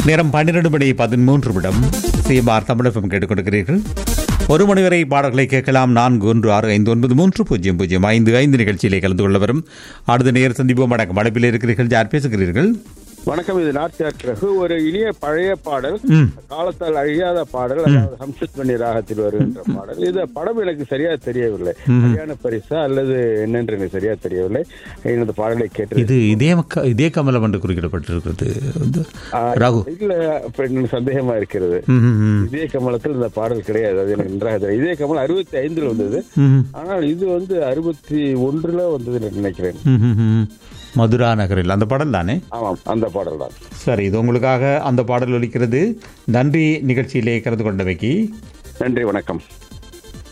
நேரம் பன்னிரண்டு மணி பதிமூன்று நிமிடம் சிஎம்ஆர் தமிழகம் கேட்டுக்கொண்டிருக்கிறீர்கள் ஒரு மணி வரை பாடல்களை கேட்கலாம் நான்கு ஒன்று ஆறு ஐந்து ஒன்பது மூன்று பூஜ்ஜியம் பூஜ்ஜியம் ஐந்து ஐந்து நிகழ்ச்சியிலே கலந்து கொள்ள வரும் அடுத்த நேர சந்திப்போம் வணக்கம் அழைப்பில் இருக்கிறீர்கள் யார் பேசுகிறீர்கள் வணக்கம் இது நாட்டியார் கிரகு ஒரு இனிய பழைய பாடல் ம். காலத்தால் அழியாத பாடல் அதாவது ஹம்சத்மணி ராகத்தில் வருகின்ற பாடல் இது படம் எனக்கு சரியா தெரியவில்லை சரியான பரிசா அல்லது என்னென்று எனக்கு சரியா தெரியவில்லை இந்த பாடலை கேட்டு இது இதே மக்க இதே கமலம் என்று குறிப்பிடப்பட்டிருக்கிறது வந்து ராகு இல்ல அப்ப எனக்கு சந்தேகமா இருக்கிறது ம், ம், ம். இதே கமலத்தில் இந்த பாடல் கிடையாது அது எனக்கு நன்றாக தெரியும் இதே கமல் அறுபத்தி ஐந்துல வந்தது ம், ஆனால் இது வந்து அறுபத்தி ஒன்றுல வந்தது நினைக்கிறேன் ம், ம், ம். மதுரா நகரில் அந்த பாடல் தானே ஆமாம் அந்த பாடல் தான் சரி இது உங்களுக்காக அந்த பாடல் ஒலிக்கிறது நன்றி நிகழ்ச்சியிலே கலந்து கொண்டமைக்கு நன்றி வணக்கம்